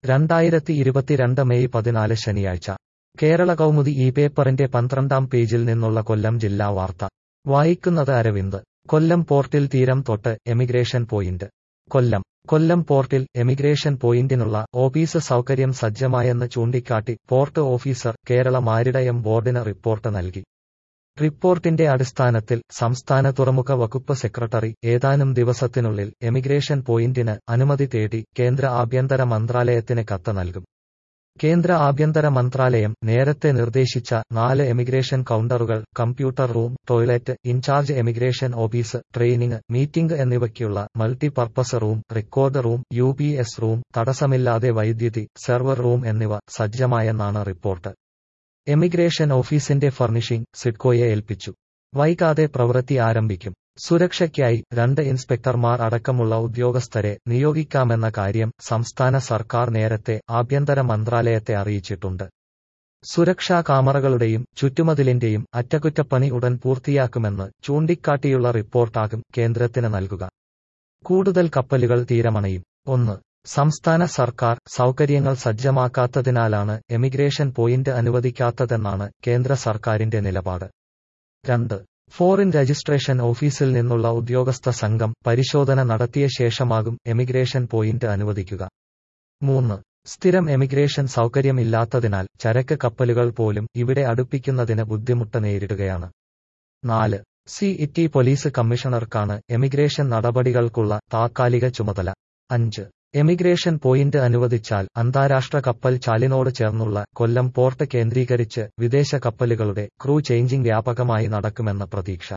രണ്ടായിരത്തി ഇരുപത്തിരണ്ട് മെയ് പതിനാല് ശനിയാഴ്ച കേരള കൗമുദി ഈ പേപ്പറിന്റെ പന്ത്രണ്ടാം പേജിൽ നിന്നുള്ള കൊല്ലം ജില്ലാ വാർത്ത വായിക്കുന്നത് അരവിന്ദ് കൊല്ലം പോർട്ടിൽ തീരം തൊട്ട് എമിഗ്രേഷൻ പോയിന്റ് കൊല്ലം കൊല്ലം പോർട്ടിൽ എമിഗ്രേഷൻ പോയിന്റിനുള്ള ഓഫീസ് സൗകര്യം സജ്ജമായെന്ന് ചൂണ്ടിക്കാട്ടി പോർട്ട് ഓഫീസർ കേരള മാരിടയം ബോർഡിന് റിപ്പോർട്ട് നൽകി റിപ്പോർട്ടിന്റെ അടിസ്ഥാനത്തിൽ സംസ്ഥാന തുറമുഖ വകുപ്പ് സെക്രട്ടറി ഏതാനും ദിവസത്തിനുള്ളിൽ എമിഗ്രേഷൻ പോയിന്റിന് അനുമതി തേടി കേന്ദ്ര ആഭ്യന്തര മന്ത്രാലയത്തിന് കത്ത് നൽകും കേന്ദ്ര ആഭ്യന്തര മന്ത്രാലയം നേരത്തെ നിർദ്ദേശിച്ച നാല് എമിഗ്രേഷൻ കൗണ്ടറുകൾ computer room toilet in-charge emigration office training meeting എന്നിവയ്ക്കുള്ള multipurpose room record room U room തടസ്സമില്ലാതെ വൈദ്യുതി സെർവർ റൂം എന്നിവ സജ്ജമായെന്നാണ് റിപ്പോർട്ട് എമിഗ്രേഷൻ ഓഫീസിന്റെ ഫർണിഷിംഗ് സിഡ്കോയെ ഏൽപ്പിച്ചു വൈകാതെ പ്രവൃത്തി ആരംഭിക്കും സുരക്ഷയ്ക്കായി രണ്ട് ഇൻസ്പെക്ടർമാർ അടക്കമുള്ള ഉദ്യോഗസ്ഥരെ നിയോഗിക്കാമെന്ന കാര്യം സംസ്ഥാന സർക്കാർ നേരത്തെ ആഭ്യന്തര മന്ത്രാലയത്തെ അറിയിച്ചിട്ടുണ്ട് സുരക്ഷാ കാമറകളുടെയും ചുറ്റുമതിലിന്റെയും അറ്റകുറ്റപ്പണി ഉടൻ പൂർത്തിയാക്കുമെന്ന് ചൂണ്ടിക്കാട്ടിയുള്ള റിപ്പോർട്ടാകും കേന്ദ്രത്തിന് നൽകുക കൂടുതൽ കപ്പലുകൾ തീരമണയും ഒന്ന് സംസ്ഥാന സർക്കാർ സൗകര്യങ്ങൾ സജ്ജമാക്കാത്തതിനാലാണ് എമിഗ്രേഷൻ പോയിന്റ് അനുവദിക്കാത്തതെന്നാണ് കേന്ദ്ര സർക്കാരിന്റെ നിലപാട് രണ്ട് ഫോറിൻ രജിസ്ട്രേഷൻ ഓഫീസിൽ നിന്നുള്ള ഉദ്യോഗസ്ഥ സംഘം പരിശോധന നടത്തിയ ശേഷമാകും എമിഗ്രേഷൻ പോയിന്റ് അനുവദിക്കുക മൂന്ന് സ്ഥിരം എമിഗ്രേഷൻ സൗകര്യം ഇല്ലാത്തതിനാൽ ചരക്ക് കപ്പലുകൾ പോലും ഇവിടെ അടുപ്പിക്കുന്നതിന് ബുദ്ധിമുട്ട് നേരിടുകയാണ് നാല് സി ഇറ്റി പോലീസ് കമ്മീഷണർക്കാണ് എമിഗ്രേഷൻ നടപടികൾക്കുള്ള താത്കാലിക ചുമതല അഞ്ച് എമിഗ്രേഷൻ പോയിന്റ് അനുവദിച്ചാൽ അന്താരാഷ്ട്ര കപ്പൽ ചാലിനോട് ചേർന്നുള്ള കൊല്ലം പോർട്ട് കേന്ദ്രീകരിച്ച് വിദേശ കപ്പലുകളുടെ ക്രൂ ചേഞ്ചിംഗ് വ്യാപകമായി നടക്കുമെന്ന പ്രതീക്ഷ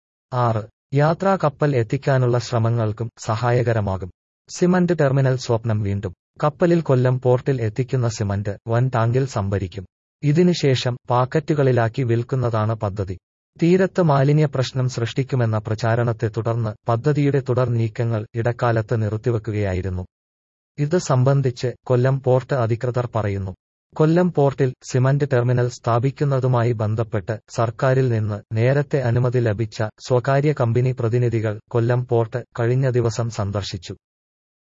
ആറ് യാത്രാ കപ്പൽ എത്തിക്കാനുള്ള ശ്രമങ്ങൾക്കും സഹായകരമാകും സിമന്റ് ടെർമിനൽ സ്വപ്നം വീണ്ടും കപ്പലിൽ കൊല്ലം പോർട്ടിൽ എത്തിക്കുന്ന സിമന്റ് വൻ ടാങ്കിൽ സംഭരിക്കും ഇതിനുശേഷം പാക്കറ്റുകളിലാക്കി വിൽക്കുന്നതാണ് പദ്ധതി തീരത്ത് മാലിന്യ പ്രശ്നം സൃഷ്ടിക്കുമെന്ന പ്രചാരണത്തെ തുടർന്ന് പദ്ധതിയുടെ തുടർ നീക്കങ്ങൾ ഇടക്കാലത്ത് നിർത്തിവെക്കുകയായിരുന്നു ഇത് സംബന്ധിച്ച് കൊല്ലം പോർട്ട് അധികൃതർ പറയുന്നു കൊല്ലം പോർട്ടിൽ സിമന്റ് ടെർമിനൽ സ്ഥാപിക്കുന്നതുമായി ബന്ധപ്പെട്ട് സർക്കാരിൽ നിന്ന് നേരത്തെ അനുമതി ലഭിച്ച സ്വകാര്യ കമ്പനി പ്രതിനിധികൾ കൊല്ലം പോർട്ട് കഴിഞ്ഞ ദിവസം സന്ദർശിച്ചു